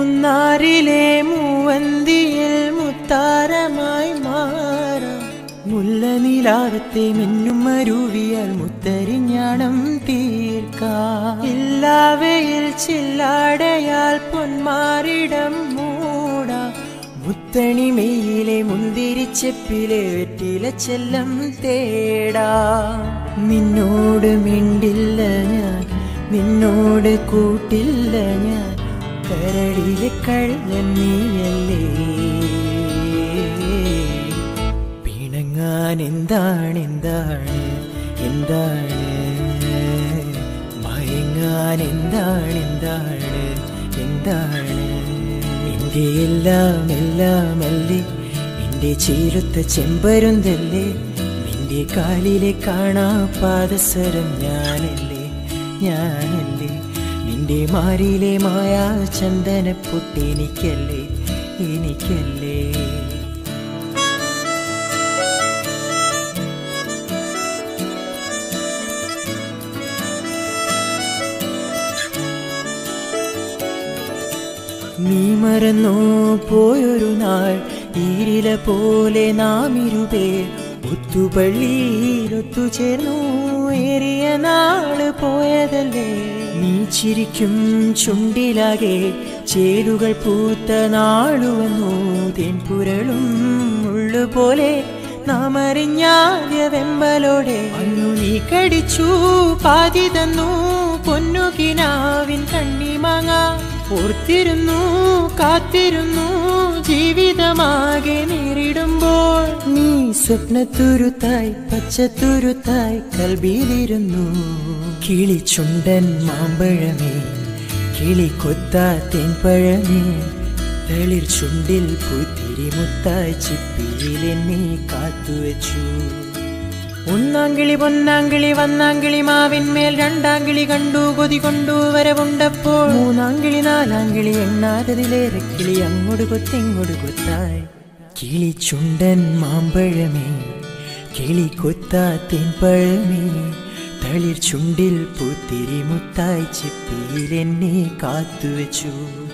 മുന്നാറിലെ മൂവന്തിയിൽ മുത്താരമായി മാറാം മുല്ല നിലാവത്തെ മിന്നും അരുവിയാൽ മുത്തരിഞ്ഞാണം തീർക്കാം ഇല്ലാവയിൽ ചില്ലാടയാൽ പൊന്മാറിടം മൂടാം മുത്തണി മെയ്യിലെ മുന്തിരിച്ചെപ്പിലെ വെറ്റില ചെല്ലം തേടാ നിന്നോട് മിണ്ടില്ല ഞാൻ നിന്നോട് കൂട്ടില്ല ഞാൻ കരടിലെ കള്ളൻ നീയല്ലേ പിണങ്ങാൻ എന്താണ് എന്താണ് എന്താണ് മയങ്ങാൻ എന്താണ് എന്താണ് എന്താണ് നിന്റെ എല്ലാം എല്ലാം അല്ലേ നിന്റെ ചീരുത്ത ചെമ്പരുന്തല്ലേ നിന്റെ കാലിലെ കാണാ പാദസരം ഞാനല്ലേ ഞാനല്ലേ നിന്റെ മാറിയിലെ മായാ ചന്ദന പൊട്ടെനിക്കല്ലേ എനിക്കല്ലേ നീ മറന്നോ പോയൊരു നാൾ ഈരില പോലെ നാം ഇരുപേർ ഒത്തുപള്ളിയിൽ ഒത്തുചേർന്നു ഏറിയ നാള് പോയതല്ലേ നീ ചിരിക്കും ചുണ്ടിലാകെ ചേലുകൾ പൂത്ത നാളുവന്നു തേൻപുരളും മുള്ളുപോലെ നാം അറിഞ്ഞാദ്യ വെമ്പലോടെ അന്നു നീ കടിച്ചു പാതി തന്നു പൊന്നുകിനാവിൻ കണ്ണിമാങ്ങ ഓർത്തിരുന്നു കാത്തിരുന്നു ജീവിതമാകെ നേരിടുമ്പോൾ നീ സ്വപ്നത്തുരുത്തായി പച്ചത്തുരുത്തായി കൽബിയിലിരുന്നു കിളിച്ചുണ്ടൻ മാമ്പഴമേ കിളി കൊത്താ തേൻപഴമേ തളിർ ചുണ്ടിൽ പൂത്തിരി മുത്തായി ചിപ്പിയിൽ എന്നെ കാത്തുവച്ചു ഒന്നാങ്കിളി പൊന്നാങ്കിളി വന്നാങ്കിളി മാവിന്മേൽ രണ്ടാങ്കിളി കണ്ടു കൊതി കൊണ്ടു വരവുണ്ടപ്പോൾ മൂന്നാങ്കിളി നാലാങ്കിളി എണ്ണാതതിലേറെ കിളി അങ്ങോട്ട് കൊത്തിങ്ങോട്ട് കൊത്തായി കിളി ചുണ്ടൻ മാമ്പഴമേ കിളി കൊത്താ തേൻപഴമേ തളിർ ചുണ്ടിൽ പൂത്തിരി മുത്തായി ചിപ്പിയിൽ എന്നെ കാത്തുവച്ചു